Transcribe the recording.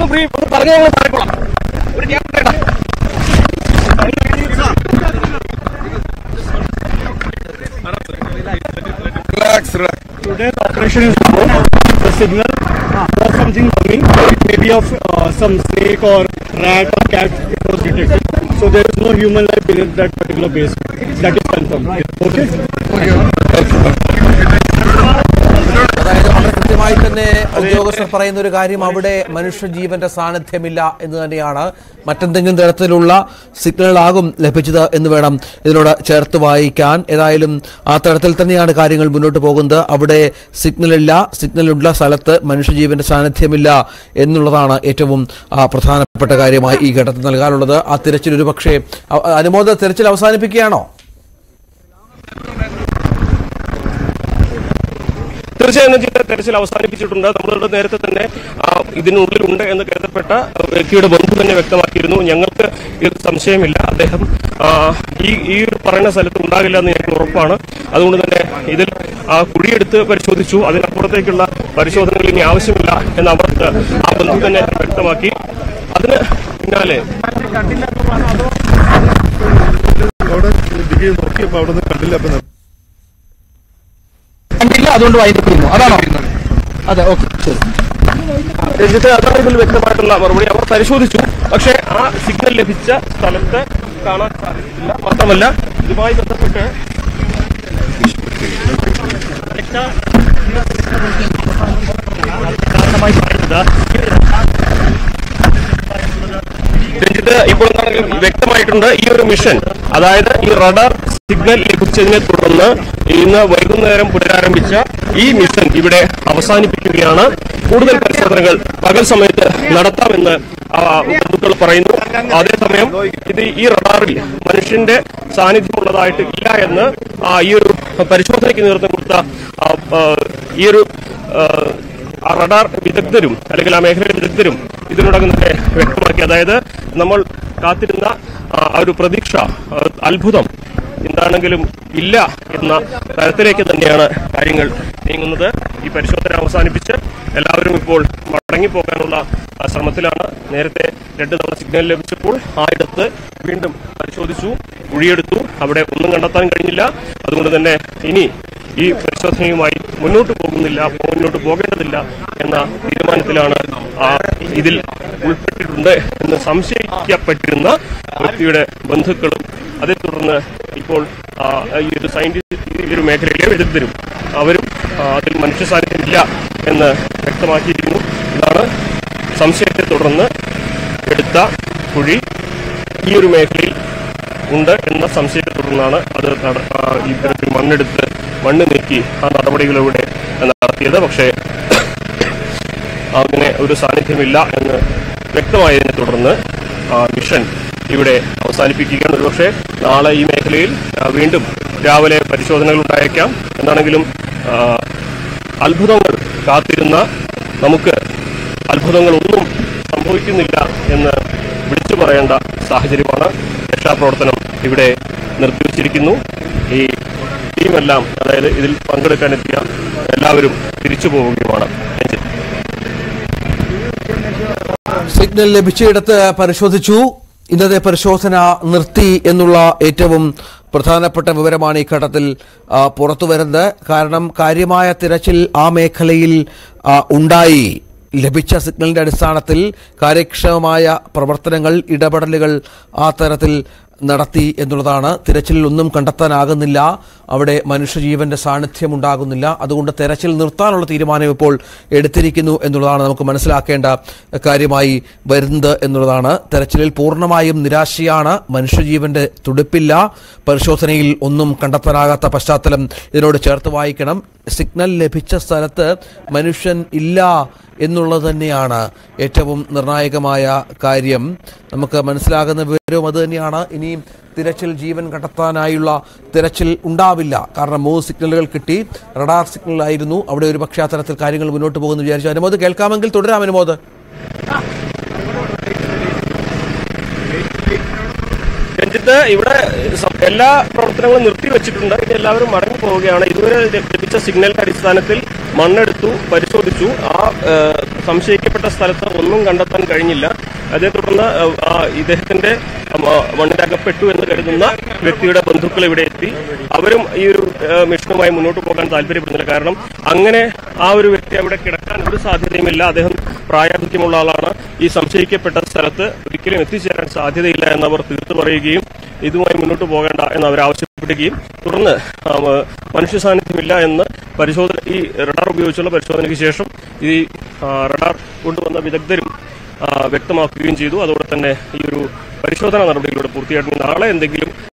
Free പറഞ്ഞു ഞങ്ങൾ പറഞ്ഞോളാം ഒരു ക്യാമറ ഇടാം. Relax, relax. Today's operation is about the signal for something coming, maybe of uh, some snake or rat or cat it was detected. So there is no human life beneath that particular base. That is confirmed. Okay? അതായത് വളരെ കൃത്യമായി തന്നെ ഉദ്യോഗസ്ഥർ പറയുന്ന ഒരു കാര്യം അവിടെ മനുഷ്യജീവന്റെ സാന്നിധ്യമില്ല എന്ന് തന്നെയാണ് മറ്റെന്തെങ്കിലും തരത്തിലുള്ള സിഗ്നലാകും ലഭിച്ചത് എന്ന് വേണം ഇതിനോട് ചേർത്ത് വായിക്കാൻ ഏതായാലും ആ തരത്തിൽ തന്നെയാണ് കാര്യങ്ങൾ മുന്നോട്ട് പോകുന്നത് അവിടെ സിഗ്നലില്ല സിഗ്നലുള്ള സ്ഥലത്ത് മനുഷ്യജീവന്റെ സാന്നിധ്യമില്ല എന്നുള്ളതാണ് ഏറ്റവും ആ, പ്രധാനപ്പെട്ട കാര്യമായി ഈ ഘട്ടത്തിൽ നൽകാനുള്ളത് ആ തിരച്ചിൽ ഒരു പക്ഷേ അനുമോദ തിരച്ചിൽ അവസാനിപ്പിക്കുകയാണോ തീർച്ചയായും ജില്ല തെരച്ചിൽ അവസാനിപ്പിച്ചിട്ടുണ്ട് നമ്മളുടെ നേരത്തെ തന്നെ ആ, ഇതിനുള്ളിലുണ്ട് എന്ന് കരുതപ്പെട്ട വ്യക്തിയുടെ ബന്ധു തന്നെ വ്യക്തമാക്കിയിരുന്നു ഞങ്ങൾക്ക് ഇത് സംശയമില്ല അദ്ദേഹം ആ, ഈ ഈ ഒരു പറയുന്ന സ്ഥലത്ത് ഉണ്ടാകില്ല എന്ന് ഞങ്ങൾക്ക് ഉറപ്പാണ് അതുകൊണ്ട് തന്നെ ഇതിൽ ആ കുഴിയെടുത്ത് പരിശോധിച്ചു അതിനപ്പുറത്തേക്കുള്ള പരിശോധനകൾ ഇനി ആവശ്യമില്ല എന്ന് അവർക്ക് ആ ബന്ധു തന്നെ വ്യക്തമാക്കി അതിന് പിന്നാലെ അവിടെ ഡിഗ്രി നോക്കിയപ്പോ അവിടെ നിന്ന് കണ്ടില്ല അപ്പൊ നിർത്തി. കണ്ടില്ല അതുകൊണ്ട് വായിക്കുന്നു അതാണോ അതെ ഓക്കെ ശരി രഞ്ജിത്ത് അതാണ് ഇതിൽ വ്യക്തമായിട്ടുള്ള മറുപടി അവർ പരിശോധിച്ചു പക്ഷേ ആ സിഗ്നൽ ലഭിച്ച സ്ഥലത്ത് കാണാൻ സാധിച്ചില്ല മാത്രമല്ല ഇതുമായി ബന്ധപ്പെട്ട് കാരണമായി പറയുന്നത് രഞ്ജിത്ത് ഇപ്പോൾ എന്താണെങ്കിലും വ്യക്തമായിട്ടുണ്ട് ഈ ഒരു മിഷൻ അതായത് ഈ റഡാർ സിഗ്നൽ ലഭിച്ചതിനെ തുടർന്ന് ഇന്ന് വൈകുന്നേരം പുനരാരംഭിച്ച ഈ മിഷൻ ഇവിടെ അവസാനിപ്പിക്കുകയാണ് കൂടുതൽ പരിശോധനകൾ പകൽ സമയത്ത് നടത്താമെന്ന് ആ, ബന്ധുക്കൾ പറയുന്നു അതേസമയം ഇത് ഈ റഡാറിൽ മനുഷ്യന്റെ സാന്നിധ്യമുള്ളതായിട്ട് ഇല്ല എന്ന് ആ, ഈ ഒരു പരിശോധനയ്ക്ക് നേതൃത്വം കൊടുത്ത ആ, ആ, ഈ ഒരു ആ, ആ റഡാർ വിദഗ്ധരും അല്ലെങ്കിൽ ആ മേഖലയിലെ വിദഗ്ധരും ഇതിനോടകം തന്നെ വ്യക്തമാക്കി അതായത് നമ്മൾ കാത്തിരുന്ന ആ ആ ഒരു പ്രതീക്ഷ ആ, അത്ഭുതം എന്താണെങ്കിലും ഇല്ല എന്ന തരത്തിലേക്ക് തന്നെയാണ് കാര്യങ്ങൾ നീങ്ങുന്നത് ഈ പരിശോധന അവസാനിപ്പിച്ച് എല്ലാവരും ഇപ്പോൾ മടങ്ങിപ്പോകാനുള്ള ആ, ശ്രമത്തിലാണ് നേരത്തെ രണ്ട് തവണ സിഗ്നൽ ലഭിച്ചപ്പോൾ ആ ഇടത്ത് വീണ്ടും പരിശോധിച്ചു കുഴിയെടുത്തു അവിടെ ഒന്നും കണ്ടെത്താൻ കഴിഞ്ഞില്ല അതുകൊണ്ട് തന്നെ ഇനി ഈ പരിശോധനയുമായി മുന്നോട്ട് പോകുന്നില്ല മുന്നോട്ട് പോകേണ്ടതില്ല എന്ന തീരുമാനത്തിലാണ് ആ ഇതിൽ ഉൾപ്പെട്ടിട്ടുണ്ട് എന്ന് സംശയിക്കപ്പെട്ടിരുന്ന വ്യക്തിയുടെ ബന്ധുക്കളും അതേ തുടർന്ന് ഇപ്പോൾ ആ, ഈ ഒരു സയന്റിസ്റ്റ് ഈ ഒരു മേഖലയിലെ വിദഗ്ധരും അവരും ആ, അതിൽ മനുഷ്യ സാന്നിധ്യമില്ല എന്ന് വ്യക്തമാക്കിയിരിക്കുന്നു ഇതാണ് സംശയത്തെ തുടർന്ന് എടുത്ത കുഴി ഈ ഒരു മേഖലയിൽ ഉണ്ട് എന്ന സംശയത്തെ തുടർന്നാണ് അത് നട- ആ, ഇത്തരത്തിൽ മണ്ണെടുത്ത് മണ്ണ് നീക്കി ആ നടപടികളിലൂടെ നടത്തിയത് പക്ഷേ അങ്ങനെ ഒരു സാന്നിധ്യമില്ല എന്ന് വ്യക്തമായതിനെ തുടർന്ന് ആ മിഷൻ ഇവിടെ അവസാനിപ്പിക്കുകയാണ് ഒരുപക്ഷെ നാളെ ഈ മേഖലയിൽ ആ, വീണ്ടും രാവിലെ പരിശോധനകൾ ഉണ്ടായേക്കാം എന്താണെങ്കിലും ആ, അത്ഭുതങ്ങൾ കാത്തിരുന്ന നമുക്ക് അത്ഭുതങ്ങളൊന്നും സംഭവിക്കുന്നില്ല എന്ന് വിളിച്ചു പറയേണ്ട സാഹചര്യമാണ് രക്ഷാപ്രവർത്തനം ഇവിടെ നിർത്തിവച്ചിരിക്കുന്നു ഈ ടീമെല്ലാം അതായത് ഇതിൽ പങ്കെടുക്കാനെത്തിയ എല്ലാവരും തിരിച്ചു പോവുകയുമാണ് രഞ്ജിത്ത് സിഗ്നൽ ലഭിച്ചയിടത്ത് പരിശോധിച്ചു ഇന്നത്തെ പരിശോധന നിർത്തി എന്നുള്ള ഏറ്റവും പ്രധാനപ്പെട്ട വിവരമാണ് ഈ ഘട്ടത്തിൽ ആ, പുറത്തു വരുന്നത് കാരണം കാര്യമായ തിരച്ചിൽ ആ മേഖലയിൽ ആ, ഉണ്ടായി ലഭിച്ച സിഗ്നലിന്റെ അടിസ്ഥാനത്തിൽ കാര്യക്ഷമമായ പ്രവർത്തനങ്ങൾ ഇടപെടലുകൾ ആ തരത്തിൽ നടത്തി എന്നുള്ളതാണ് തിരച്ചിലിൽ ഒന്നും കണ്ടെത്താനാകുന്നില്ല അവിടെ മനുഷ്യജീവന്റെ സാന്നിധ്യം ഉണ്ടാകുന്നില്ല അതുകൊണ്ട് തെരച്ചിൽ നിർത്താനുള്ള തീരുമാനം ഇപ്പോൾ എടുത്തിരിക്കുന്നു എന്നുള്ളതാണ് നമുക്ക് മനസ്സിലാക്കേണ്ട കാര്യമായി വരുന്നത് എന്നുള്ളതാണ് തെരച്ചിലിൽ പൂർണ്ണമായും നിരാശയാണ് മനുഷ്യജീവന്റെ തുടിപ്പില്ല പരിശോധനയിൽ ഒന്നും കണ്ടെത്താനാകാത്ത പശ്ചാത്തലം ഇതിനോട് ചേർത്ത് വായിക്കണം സിഗ്നൽ ലഭിച്ച സ്ഥലത്ത് മനുഷ്യൻ ഇല്ല എന്നുള്ളത് തന്നെയാണ് ഏറ്റവും നിർണായകമായ കാര്യം നമുക്ക് മനസ്സിലാകുന്ന വിവരവും അത് തന്നെയാണ് ഇനിയും തിരച്ചിൽ ജീവൻ കണ്ടെത്താനായുള്ള തിരച്ചിൽ ഉണ്ടാവില്ല കാരണം മൂന്ന് സിഗ്നലുകൾ കിട്ടി റഡാർ സിഗ്നലായിരുന്നു അവിടെ ഒരു പക്ഷേ അത്തരത്തിൽ കാര്യങ്ങൾ മുന്നോട്ട് പോകുമെന്ന് വിചാരിച്ചു അനുമോദ് കേൾക്കാമെങ്കിൽ തുടരാം അനുമോദ് രഞ്ജിത്ത് ഇവിടെ സ- എല്ലാ പ്രവർത്തനങ്ങളും നിർത്തിവെച്ചിട്ടുണ്ട് ഇനി എല്ലാവരും മടങ്ങി പോവുകയാണ് ഇതുവരെ ലഭിച്ച സിഗ്നലിന്റെ അടിസ്ഥാനത്തിൽ മണ്ണെടുത്തു പരിശോധിച്ചു ആ ഏഹ്, സംശയിക്കപ്പെട്ട സംശയിക്കപ്പെട്ട സ്ഥലത്ത് ഒന്നും കണ്ടെത്താൻ കഴിഞ്ഞില്ല അതേ തുടർന്ന് ഏഹ്, ആ ഇദ്ദേഹത്തിന്റെ ഉം, ആ, മണ്ണിലകപ്പെട്ടു എന്ന് കരുതുന്ന വ്യക്തിയുടെ ബന്ധുക്കൾ ഇവിടെ എത്തി അവരും ഈ ഒരു ഏഹ്, മിഷനുമായി മുന്നോട്ട് പോകാൻ താല്പര്യപ്പെടുന്നില്ല കാരണം അങ്ങനെ ആ ഒരു വ്യക്തി അവിടെ കിടക്കാൻ ഒരു സാധ്യതയുമില്ല അദ്ദേഹം പ്രായാധിക്യമുള്ള ആളാണ് ഈ സംശയിക്കപ്പെട്ട സ്ഥലത്ത് ഒരിക്കലും എത്തിച്ചേരാൻ സാധ്യതയില്ല എന്നവർ തീർത്തു പറയുകയും ഇതുമായി മുന്നോട്ട് പോകേണ്ട എന്ന് അവർ ആവശ്യപ്പെടുകയും തുടർന്ന് ആ, മ- മനുഷ്യ സാന്നിധ്യമില്ല എന്ന് പരിശോധന ഈ റഡാർ ഉപയോഗിച്ചുള്ള പരിശോധനയ്ക്ക് ശേഷം ഈ ആ, റഡാർ കൊണ്ടുവന്ന വിദഗ്ധരും ആ, വ്യക്തമാക്കുകയും ചെയ്തു അതോടെ തന്നെ ഈ ഒരു പരിശോധനാ നടപടികളുടെ പൂർത്തിയായിട്ട് നാളെ എന്തെങ്കിലും